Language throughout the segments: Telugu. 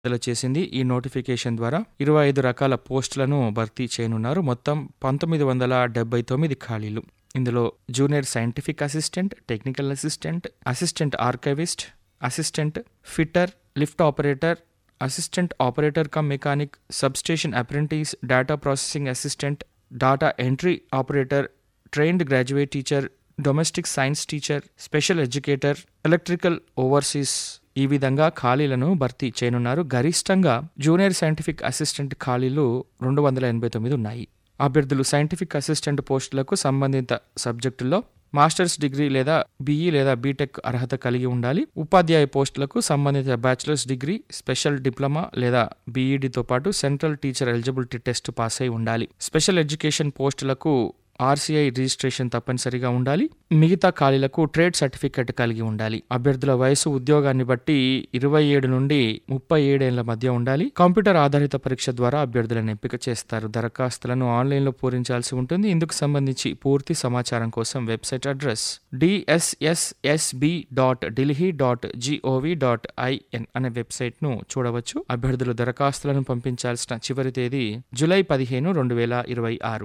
విడుదల చేసింది ఈ నోటిఫికేషన్ ద్వారా ఇరవై ఐదు రకాల పోస్టులను భర్తీ చేయనున్నారు మొత్తం పంతొమ్మిది వందల డెబ్బై తొమ్మిది ఖాళీలు ఇందులో junior scientific assistant technical assistant assistant archivist assistant fitter lift operator assistant operator cum mechanic substation apprentice data processing assistant data entry operator trained graduate teacher domestic science teacher special educator electrical overseas ఈ విధంగా ఖాళీలను భర్తీ చేయనున్నారు గరిష్టంగా జూనియర్ సైంటిఫిక్ అసిస్టెంట్ ఖాళీలు రెండు వందల ఎనభై తొమ్మిది ఉన్నాయి అభ్యర్థులు సైంటిఫిక్ అసిస్టెంట్ పోస్టులకు సంబంధిత సబ్జెక్టుల్లో మాస్టర్స్ డిగ్రీ లేదా బీఈ లేదా బీటెక్ అర్హత కలిగి ఉండాలి ఉపాధ్యాయ పోస్టులకు సంబంధిత బ్యాచిలర్స్ డిగ్రీ స్పెషల్ డిప్లొమా లేదా బీఈడితో పాటు central teacher eligibility test pass అయి ఉండాలి స్పెషల్ ఎడ్యుకేషన్ పోస్టులకు ఆర్సీఐ రిజిస్ట్రేషన్ తప్పనిసరిగా ఉండాలి మిగతా ఖాళీలకు ట్రేడ్ సర్టిఫికెట్ కలిగి ఉండాలి అభ్యర్థుల వయసు ఉద్యోగాన్ని బట్టి ఇరవై ఏడు నుండి ముప్పై ఏడేళ్ల మధ్య ఉండాలి కంప్యూటర్ ఆధారిత పరీక్ష ద్వారా అభ్యర్థులను ఎంపిక చేస్తారు దరఖాస్తులను ఆన్లైన్లో పూరించాల్సి ఉంటుంది ఇందుకు సంబంధించి పూర్తి సమాచారం కోసం website address DSSSB dot Delhi dot GOV dot IN అనే వెబ్సైట్ను చూడవచ్చు అభ్యర్థులు దరఖాస్తులను పంపించాల్సిన చివరి తేదీ జూలై పదిహేను రెండు వేల ఇరవై ఆరు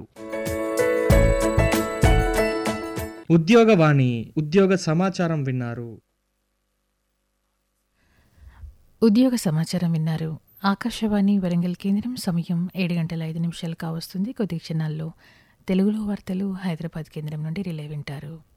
ఉద్యోగవాణి ఉద్యోగ సమాచారం విన్నారు ఉద్యోగ సమాచారం విన్నారు ఆకాశవాణి వరంగల్ కేంద్రం సమయం ఏడు గంటల ఐదు నిమిషాలు కావస్తుంది కొద్ది క్షణాల్లో తెలుగులో వార్తలు హైదరాబాద్ కేంద్రం నుండి రిలే వింటారు